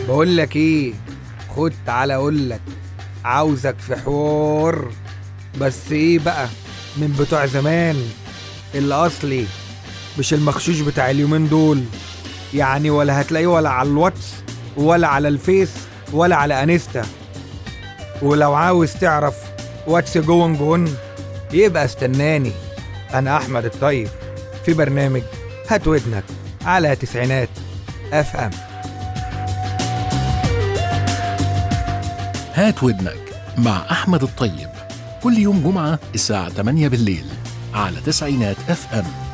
بقول لك ايه خد تعالى اقول لك عاوزك في حوار بس ايه بقى من بتوع زمان الاصلي مش المخشوش بتاع اليومين دول يعني ولا هتلاقيه ولا على الواتس ولا على الفيس ولا على انستا ولو عاوز تعرف واتس جوين جون يبقى استناني انا احمد الطيب في برنامج هات ودنك على تسعينات اف ام هات ودنك مع أحمد الطيب كل يوم جمعة الساعة 8 بالليل على تسعينات اف ام